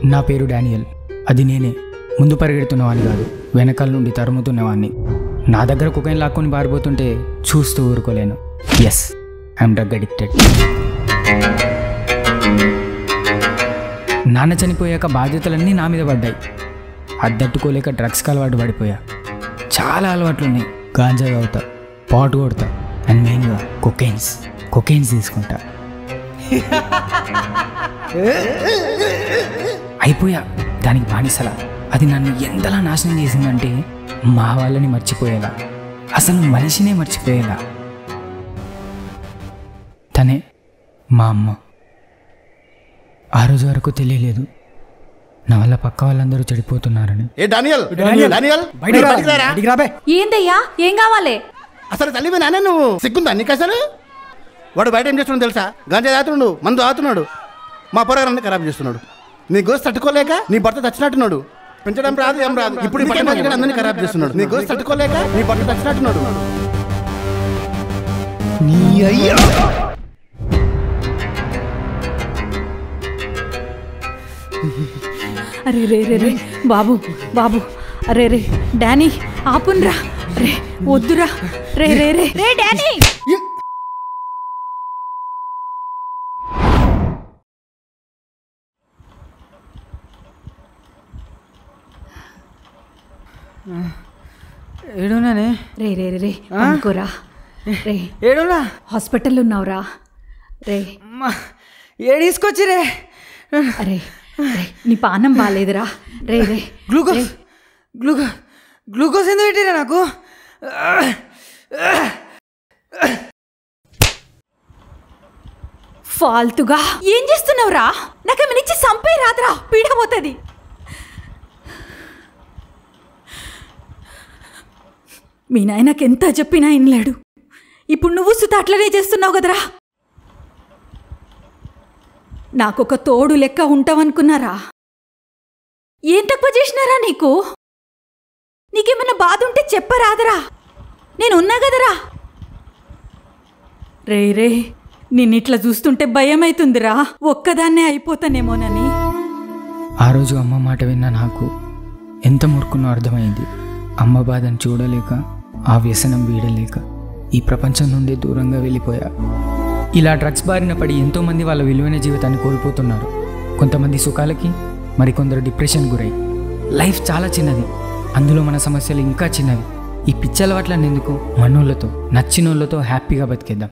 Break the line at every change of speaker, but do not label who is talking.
నా పేరు డానియల్ అది నేనే ముందు పరిగెడుతున్నవాడిని కాదు వెనకాల నుండి తరుముతున్నవాడిని నా దగ్గర కుకైన్ లాక్కొని పారిపోతుంటే చూస్తూ ఊరుకోలేను ఎస్ ఐఎమ్ డ్రగ్ అడిక్టెడ్ నాన్న చనిపోయాక బాధ్యతలన్నీ నా మీద పడ్డాయి అద్దట్టుకోలేక డ్రగ్స్కి అలవాటు పడిపోయా చాలా అలవాట్లు ఉన్నాయి గాంజా తాగుతా పాటు కొడతా అండ్ మెయిన్గా కొకైన్స్ కొకైన్స్ తీసుకుంటా అయిపోయా దానికి బానిసలా అది నన్ను ఎంతలా నాశనం చేసిందంటే మా వాళ్ళని మర్చిపోయేలా అసలు మనిషినే మర్చిపోయేలా తనే మా అమ్మ ఆ రోజు వరకు తెలియలేదు నా వల్ల పక్క వాళ్ళందరూ చెడిపోతున్నారని
ఏ డానియల్ డానియల్ బయటికి రారా?
ఏందయ్యా ఏం కావాలి
అసలు తల్లివి నానే నువ్వు సిగ్గుందా నీకు అసలు వాడు బయట ఏం చేస్తున్నాడు తెలుసా గంజా తాగుతున్నాడు మందు తాగుతున్నాడు మా పొరగారన్ని ఖరాబ్ చేస్తున్నాడు నీ గోస్ తట్టుకోలేక నీ భర్త చచ్చినట్టున్నాడు పెంచడం రాదు ఏం రాదు ఇప్పుడు ఈ పట్టణ ప్రజలు అందరినీ ఖరాబ్ చేస్తున్నాడు నీ గోస్ తట్టుకోలేక నీ భర్త చచ్చినట్టున్నాడు నీ అయ్యా
అరే రే రే రే బాబు బాబు అరే రే డానీ ఆపున్రా రే వద్దురా రే రే రే రే డానీ
ఏడున్నానే
రే రే రే రే అనుకోరా రే
ఏడున్నా
హాస్పిటల్లో ఉన్నావురా రే
అమ్మా ఏడీసుకొచ్చిరే
అరే రే నీ పానం బాగాలేదురా రే రే
గ్లూకోజ్ గ్లూకో గ్లూకోజ్ ఎందుకు పెట్టిరా నాకు
ఫాల్తుగా ఏం చేస్తున్నావురా నాకేమైనా ఇచ్చి సంపే రాదురా పీడపోతుంది మీ నాయనకి ఎంత చెప్పినా ఇనలేడు ఇప్పుడు నువ్వు సుత అట్లనే చేస్తున్నావు కదరా నాకొక తోడు లెక్క ఉంటావనుకున్నారా ఏం తక్కువ చేసినారా నీకు నీకేమైనా బాధ ఉంటే చెప్పరాదరా నేనున్నా కదరా రే రే నిన్నిట్లా చూస్తుంటే భయమైతుందిరా ఒక్కదాన్నే అయిపోతానేమోనని
ఆ రోజు అమ్మ మాట విన్న నాకు ఎంత మురుకున్నో అర్థమైంది అమ్మ బాధను చూడలేక ఆ వ్యసనం వీడలేక ఈ ప్రపంచం నుండి దూరంగా వెళ్ళిపోయా ఇలా డ్రగ్స్ బారిన పడి ఎంతోమంది వాళ్ళ విలువైన జీవితాన్ని కోల్పోతున్నారు కొంతమంది సుఖాలకి మరికొందరు డిప్రెషన్ గురై లైఫ్ చాలా చిన్నది అందులో మన సమస్యలు ఇంకా చిన్నవి ఈ పిచ్చలవాట్లన్నీ ఎందుకు మనోళ్ళతో నచ్చినోళ్ళతో హ్యాపీగా బతికేద్దాం